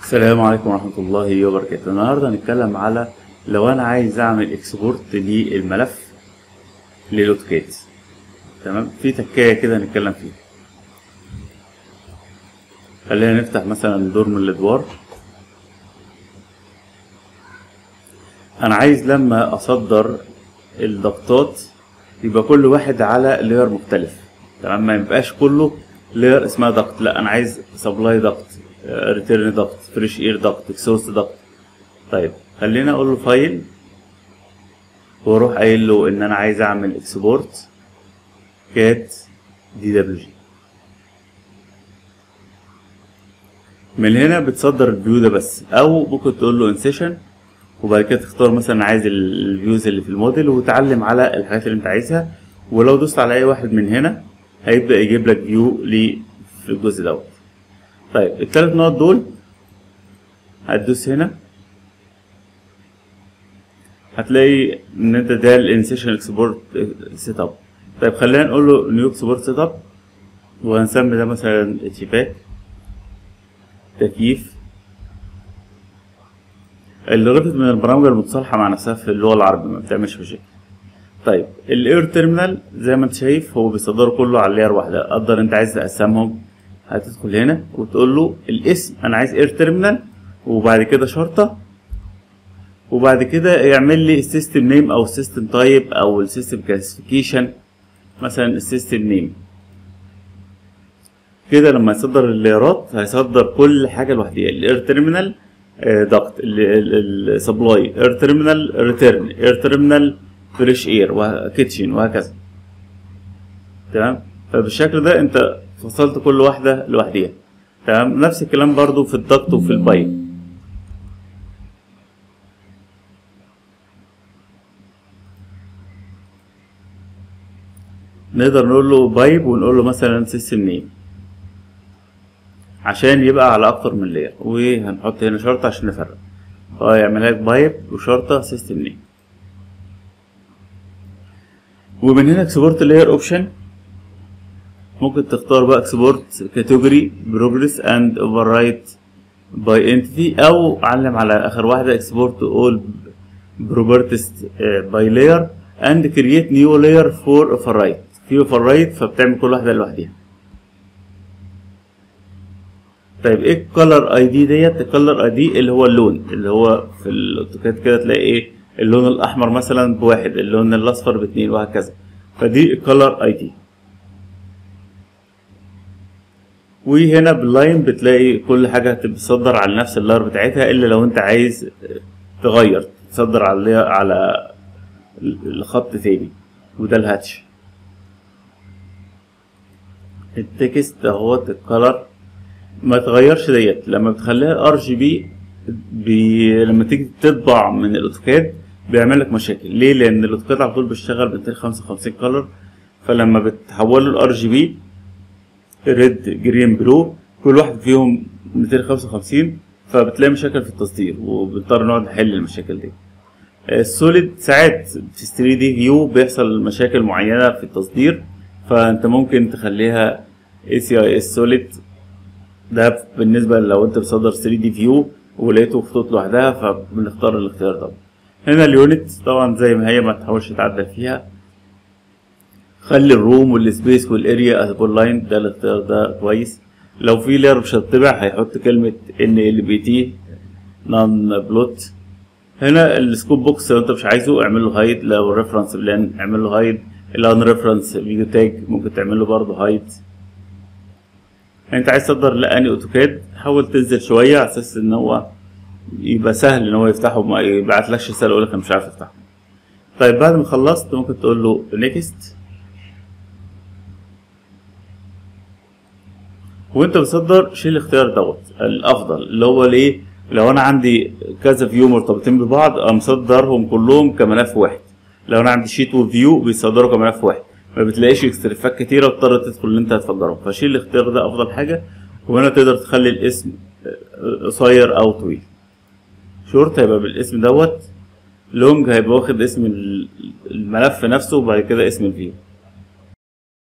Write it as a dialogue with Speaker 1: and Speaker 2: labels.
Speaker 1: السلام عليكم ورحمة الله وبركاته النهاردة هنتكلم على لو أنا عايز أعمل إكسبورت للملف للأوتوكاد تمام في تكاية كده هنتكلم فيها خلينا نفتح مثلا دور من الأدوار أنا عايز لما أصدر الضغطات يبقى كل واحد على لير مختلف تمام ما يبقاش كله لير اسمها ضغط لا أنا عايز سبلاي ضغط ريتيرن ضغط فريش اير ضغط اكسوست ضغط طيب خلينا اقول له فايل واروح قايل له ان انا عايز اعمل اكسبورت كات دي دبليو جي من هنا بتصدر الفيو ده بس او ممكن تقول له انسيشن وبعد كده تختار مثلا عايز الفيوز اللي في الموديل وتعلم على الحاجات اللي انت عايزها ولو دوست على اي واحد من هنا هيبدا يجيب لك فيو لي في الجزء دوت طيب التلات نقط دول هتدوس هنا هتلاقي ان انت ده الانسيشن اكسبورت سيت اب طيب خلينا نقول له نيو اكسبورت سيت اب وهنسمي ده مثلا اتشيباك تكييف اللي ربط من البرامج المتصالحة مع نفسها في اللغة العربية ما بتعملش مشاكل طيب الاير تيرمينال زي ما انت شايف هو بيصدره كله على لاير واحدة قدر انت عايز تقسمهم هتدخل هنا وتقول له الاسم انا عايز اير تيرمينال وبعد كده شرطه وبعد كده يعمل لي السيستم نيم او السيستم تايب او السيستم كلاسيفيكيشن مثلا السيستم نيم كده لما يصدر الليرات هيصدر كل حاجه لوحديها الاير تيرمينال ضغط السبلاي اير تيرمينال ريتيرن اير تيرمينال فريش اير وكيتشن وهكذا تمام فبالشكل ده انت فصلت كل واحدة لوحديها تمام نفس الكلام برضو في الضغط وفي البايب نقدر نقول له بايب ونقول له مثلا سيستم نيم عشان يبقى على اكتر من لير وهنحط هنا شرطة عشان نفرق اه يعمل لك بايب وشرطة سيستم نيم ومن هنا اكسبورت لاير اوبشن ممكن تختار بقى اكسبورت كاتيجوري بروجريس اند اوفر رايت باي انتيتي او علم على اخر واحده اكسبورت اول بروبرتيز باي لاير اند كرييت نيو لاير فور اوفر رايت في اوفر رايت فبتعمل كل واحده لوحدها طيب ايه الكالر اي دي ديت الكالر اي دي اللي هو اللون اللي هو في الاوتوكاد كده تلاقي ايه اللون الاحمر مثلا بواحد اللون الاصفر باتنين وهكذا فدي الكالر اي دي وهنا باللاين بتلاقي كل حاجة بتصدر على نفس اللاير بتاعتها إلا لو أنت عايز تغير تصدر على على الخط تاني وده الهاتش التكست اهوت الكلر ما تغيرش ديت لما بتخليها ار جي بي لما تيجي تطبع من الاوتوكاد بيعمل لك مشاكل ليه لان الاوتوكاد على طول بيشتغل ب 255 كلر فلما بتحوله لار جي بي ريد جرين بلو كل واحد فيهم 255 فبتلاقي مشاكل في التصدير وبنضطر نقعد نحل المشاكل دي السوليد ساعات في 3 دي فيو بيحصل مشاكل معينه في التصدير فانت ممكن تخليها اي سي اي اس سوليد ده بالنسبه لو انت بتصدر 3 دي فيو ولقيته خطوط لوحدها فبنختار الاختيار ده هنا اليونت طبعا زي ما هي ما تحاولش تعدل فيها خلي الروم والسبيس والاريا ابول لاين ده الاختيار ده كويس لو في لير مش هتطبع هيحط كلمة ان ال بي تي نون بلوت هنا السكوب بوكس لو انت مش عايزه اعمل له هايد لو الريفرنس بلان اعمل له هايد الان ريفرنس فيديو تاج ممكن تعمل له برضه هايد انت عايز تصدر لاني اوتوكاد حاول تنزل شوية على اساس ان هو يبقى سهل ان هو يفتحه ما يبعتلكش رسالة يقول لك انا مش عارف افتحه طيب بعد ما خلصت ممكن تقول له نيكست وانت بتصدر شيل الاختيار دوت الافضل اللي هو الايه لو انا عندي كذا فيو مرتبطين ببعض مصدرهم كلهم كملف واحد لو انا عندي شيت وفيو بيصدروا كملف واحد ما بتلاقيش اكسترفات كتيره وتضطر تدخل اللي انت هتفجرهم فشيل الاختيار ده افضل حاجه وهنا تقدر تخلي الاسم قصير او طويل شورت هيبقى بالاسم دوت لونج هيبقى واخد اسم الملف نفسه وبعد كده اسم الفيو